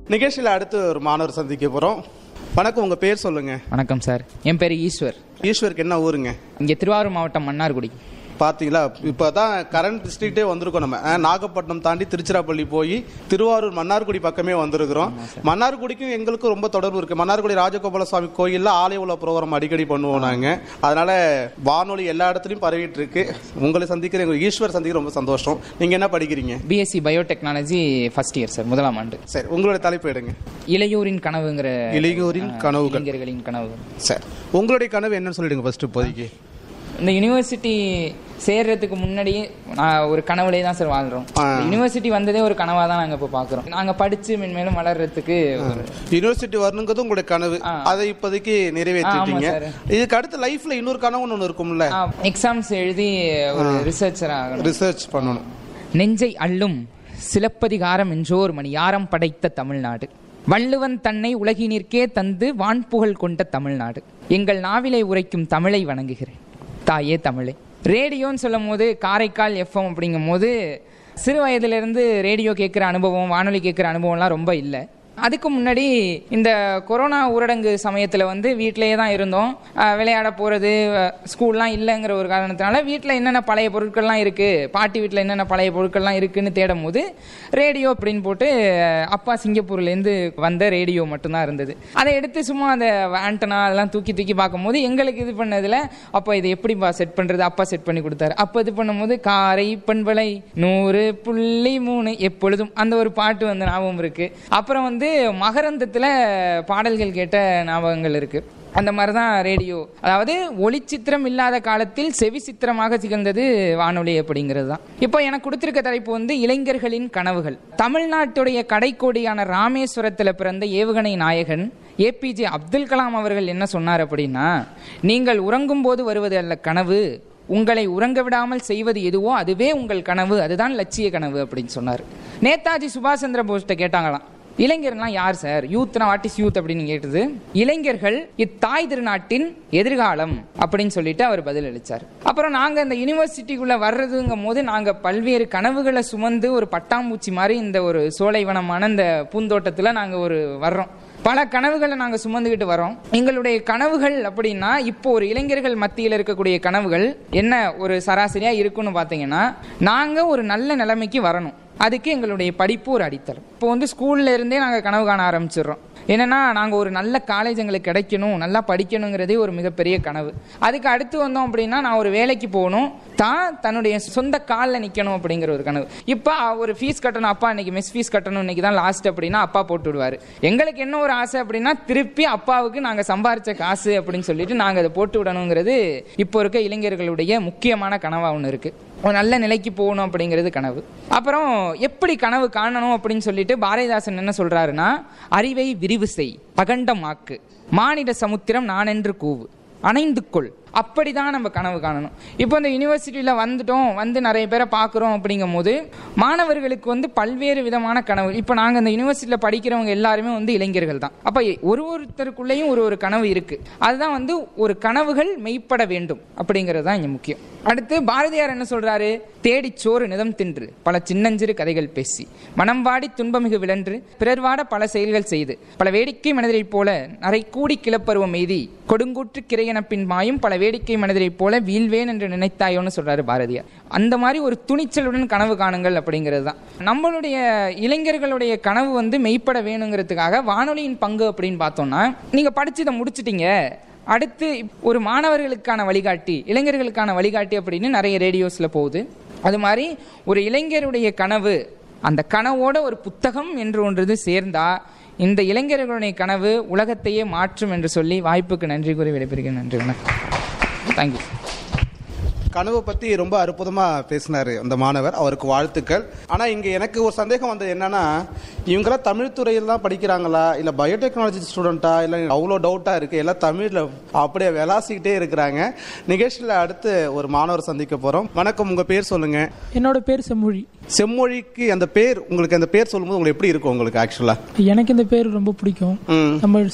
நிகழ்ச்சியில் அடுத்து ஒரு மாணவர் சந்திக்க போறோம் வணக்கம் உங்க பேர் சொல்லுங்க வணக்கம் சார் என் பேர் ஈஸ்வர் ஈஸ்வருக்கு என்ன ஊருங்க இங்கே திருவாரூர் மாவட்டம் மன்னார்குடி பாத்தீங்களா இப்பதான் கரண்ட் டிஸ்ட்ரிக்டே வந்திருக்கோம் நம்ம அஹ், நாகப்பட்டினம் தாண்டி திருச்சிராப்பள்ளி போய் திருவாரூர் மன்னார்குடி பக்கமே வந்திருக்கிறோம் மன்னார்குடிக்கும் எங்களுக்கும் ரொம்ப தொடர்பு இருக்கு மன்னார்குடி ராஜகோபால சுவாமி கோயில்ல ஆலய உலக ப்ரோக்ராம் அடிக்கடி பண்ணுவோம் நாங்க அதனால வானொலி எல்லா இடத்துலயும் பரவிட்டு இருக்கு உங்களை சந்திக்கிற எங்க ஈஸ்வர் சந்திக்கிற ரொம்ப சந்தோஷம் நீங்க என்ன படிக்கிறீங்க BSc biotechnology first year sir முதலாம் ஆண்டு சரி உங்களுடைய தலைப்பு எடுங்க இளையோரின் கனவுங்கிற இளையோரின் கனவுகள் இளைஞர்களின் கனவு சரி உங்களுடைய கனவு என்னன்னு சொல்லிடுங்க ஃபர்ஸ்ட் இப்போதைக்கு இந்த யூனிவர்சிட்டி சேர்றதுக்கு முன்னாடியே நான் ஒரு கனவுலே தான் சார் வாழ்றோம் ஆ. யூனிவர்சிட்டி வந்ததே ஒரு கனவா தான் நாங்க இப்போ பாக்குறோம் நாங்க படிச்சு மென்மேலும் வளர்றதுக்கு ஒரு யூனிவர்சிட்டி வரணுங்கிறது உங்களுடைய கனவு ஆ. அதை இப்போதைக்கு நிறைவேற்றிட்டீங்க ஆமா இதுக்கு அடுத்து லைஃப்ல இன்னொரு கனவு ஒன்று இருக்கும்ல எக்ஸாம்ஸ் எழுதி ஒரு ரிசர்ச்சர் ஆகணும் ரிசர்ச் பண்ணணும் நெஞ்சை அள்ளும் சிலப்பதிகாரம் என்றோர் மணியாரம் படைத்த தமிழ்நாடு வள்ளுவன் தன்னை உலகினிற்கே தந்து வான்புகழ் கொண்ட தமிழ்நாடு எங்கள் நாவிலை உரைக்கும் தமிழை வணங்குகிறேன் தாயே தமிழே ரேடியோன்னு சொல்லும் போது காரைக்கால் எஃப்எம் அப்படிங்கும் போது சிறு வயதிலிருந்து ரேடியோ கேட்குற அனுபவம் வானொலி கேட்குற அனுபவம்லாம் ரொம்ப இல்லை அதுக்கு முன்னாடி இந்த கொரோனா ஊரடங்கு சமயத்தில் வந்து வீட்டிலேயே தான் இருந்தோம் அஹ் விளையாட போகிறது ஸ்கூல்லாம் இல்லைங்கிற ஒரு காரணத்தினால வீட்டில் என்னென்ன பழைய பொருட்கள்லாம் இருக்குது பாட்டி வீட்டில் என்னென்ன பழைய பொருட்கள்லாம் இருக்குன்னு தேடும் போது ரேடியோ அப்படின்னு போட்டு அஹ் அப்பா சிங்கப்பூர்லேருந்து வந்த ரேடியோ மட்டும்தான் இருந்தது அதை எடுத்து சும்மா அந்த ஆண்டனா அதெல்லாம் தூக்கி தூக்கி பார்க்கும்போது எங்களுக்கு இது பண்ணதில் அப்போ இது எப்படிப்பா செட் பண்ணுறது அப்பா செட் பண்ணி கொடுத்தாரு அப்போ இது பண்ணும்போது காரை பண்பலை நூறு புள்ளி மூணு எப்பொழுதும் அந்த ஒரு பாட்டு வந்து ஞாபகம் இருக்கு அப்புறம் வந்து மகரந்தத்தில் பாடல்கள் கேட்ட ஞாபகங்கள் இருக்கு அந்த மாதிரி தான் ரேடியோ அதாவது ஒளிச்சித்திரம் இல்லாத காலத்தில் செவி சித்திரமாக திகழ்ந்தது வானொலி அப்படிங்கிறது தான் இப்போ எனக்கு கொடுத்திருக்க தலைப்பு வந்து இளைஞர்களின் கனவுகள் தமிழ்நாட்டுடைய கடைக்கோடியான ராமேஸ்வரத்தில் பிறந்த ஏவுகணை நாயகன் ஏபிஜே அப்துல் கலாம் அவர்கள் என்ன சொன்னார் அப்படின்னா நீங்கள் உறங்கும் போது வருவது அல்ல கனவு உங்களை உறங்க விடாமல் செய்வது எதுவோ அதுவே உங்கள் கனவு அதுதான் லட்சிய கனவு அப்படின்னு சொன்னார் நேதாஜி சுபாஷ் சந்திர போஸ்ட கேட்டாங்களாம் இளைஞர்லாம் யார் சார் யூத்னா வாட் இஸ் யூத் அப்படின்னு கேட்டது இளைஞர்கள் இத்தாய் திருநாட்டின் எதிர்காலம் அப்படின்னு சொல்லிட்டு அவர் பதில் அளிச்சார் அப்புறம் நாங்க இந்த யூனிவர்சிட்டிக்குள்ள வர்றதுங்கும் போது நாங்க பல்வேறு கனவுகளை சுமந்து ஒரு பட்டாம்பூச்சி மாதிரி இந்த ஒரு சோலைவனமான இந்த பூந்தோட்டத்துல நாங்க ஒரு வர்றோம் பல கனவுகளை நாங்கள் சுமந்துக்கிட்டு வரோம் எங்களுடைய கனவுகள் அப்படின்னா இப்போ ஒரு இளைஞர்கள் மத்தியில் இருக்கக்கூடிய கனவுகள் என்ன ஒரு சராசரியா இருக்குன்னு பார்த்தீங்கன்னா நாங்கள் ஒரு நல்ல நிலைமைக்கு வரணும் அதுக்கு எங்களுடைய படிப்பு ஒரு அடித்தளம் இப்போ வந்து ஸ்கூல்ல இருந்தே நாங்கள் கனவு காண ஆரம்பிச்சிடுறோம் என்னன்னா நாங்கள் ஒரு நல்ல காலேஜ் எங்களுக்கு கிடைக்கணும் நல்லா படிக்கணுங்கிறதே ஒரு மிகப்பெரிய கனவு அதுக்கு அடுத்து வந்தோம் அப்படின்னா நான் ஒரு வேலைக்கு போகணும் தான் தன்னுடைய சொந்த காலில் நிற்கணும் அப்படிங்கிற ஒரு கனவு இப்போ ஒரு ஃபீஸ் கட்டணும் அப்பா இன்னைக்கு மெஸ் ஃபீஸ் கட்டணும் இன்னைக்கு தான் லாஸ்ட் அப்படின்னா அப்பா போட்டு விடுவார் எங்களுக்கு என்ன ஒரு ஆசை அப்படின்னா திருப்பி அப்பாவுக்கு நாங்கள் சம்பாரிச்ச காசு அப்படின்னு சொல்லிட்டு நாங்கள் அதை போட்டு விடணுங்கிறது இப்போ இருக்க இளைஞர்களுடைய முக்கியமான கனவாக ஒன்று இருக்கு ஒரு நல்ல நிலைக்கு போகணும் அப்படிங்கிறது கனவு அப்புறம் எப்படி கனவு காணணும் அப்படின்னு சொல்லிட்டு பாரதிதாசன் என்ன சொல்றாருன்னா அறிவை விரிவு செய் பகண்டமாக்கு மானிட சமுத்திரம் நான் என்று கூவு அணைந்து கொள் அப்படிதான் நம்ம கனவு காணணும் இப்போ இந்த யூனிவர்சிட்டியில் வந்துட்டோம் வந்து நிறைய பேரை பார்க்குறோம் அப்படிங்கும் போது மாணவர்களுக்கு வந்து பல்வேறு விதமான கனவு இப்போ நாங்கள் இந்த யூனிவர்சிட்டியில் படிக்கிறவங்க எல்லாருமே வந்து இளைஞர்கள் தான் அப்போ ஒரு ஒருத்தருக்குள்ளேயும் ஒரு ஒரு கனவு இருக்கு அதுதான் வந்து ஒரு கனவுகள் மெய்ப்பட வேண்டும் அப்படிங்கிறது தான் இங்கே முக்கியம் அடுத்து பாரதியார் என்ன சொல்றாரு தேடிச் சோறு நிதம் தின்று பல சின்னஞ்சிறு கதைகள் பேசி மனம் வாடி துன்பமிகு விழன்று பிறர் வாட பல செயல்கள் செய்து பல வேடிக்கை மனிதரைப் போல நரை கூடி கிளப்பருவம் எய்தி கொடுங்கூற்று கிரையென பின் மாயும் பல வேடிக்கை மனிதரைப் போல வீழ்வேன் என்று நினைத்தாயோன்னு சொல்றாரு பாரதியார் அந்த மாதிரி ஒரு துணிச்சலுடன் கனவு காணுங்கள் அப்படிங்கிறது தான் நம்மளுடைய இளைஞர்களுடைய கனவு வந்து மெய்ப்பட வேணுங்கிறதுக்காக வானொலியின் பங்கு அப்படின்னு பார்த்தோம்னா நீங்க படிச்சு இதை முடிச்சிட்டீங்க அடுத்து ஒரு மாணவர்களுக்கான வழிகாட்டி இளைஞர்களுக்கான வழிகாட்டி அப்படின்னு நிறைய ரேடியோஸில் போகுது அது மாதிரி ஒரு இளைஞருடைய கனவு அந்த கனவோட ஒரு புத்தகம் என்று ஒன்றது சேர்ந்தா இந்த இளைஞர்களுடைய கனவு உலகத்தையே மாற்றும் என்று சொல்லி வாய்ப்புக்கு நன்றி கூறி விடைபெறுகிறேன் நன்றி வணக்கம் தேங்க்யூ கனவை பத்தி ரொம்ப அற்புதமா பேசினாரு அந்த மாணவர் அவருக்கு வாழ்த்துக்கள் ஆனா இங்க எனக்கு ஒரு சந்தேகம் வந்தது என்னன்னா இவங்கெல்லாம் தமிழ் துறையில் தான் படிக்கிறாங்களா இல்ல பயோடெக்னாலஜி ஸ்டூடெண்டா இல்ல அவ்வளோ டவுட்டா இருக்கு எல்லாம் தமிழ்ல அப்படியே விளாசிக்கிட்டே இருக்கிறாங்க நிகழ்ச்சியில அடுத்து ஒரு மாணவர் சந்திக்க போறோம் வணக்கம் உங்க பேர் சொல்லுங்க என்னோட பேர் செம்மொழி செம்மொழிக்கு அந்த பேர் உங்களுக்கு அந்த பேர் சொல்லும்போது உங்களுக்கு எப்படி இருக்கும் உங்களுக்கு ஆக்சுவலா எனக்கு இந்த பேர் ரொம்ப பிடிக்கும் ம் நம்ம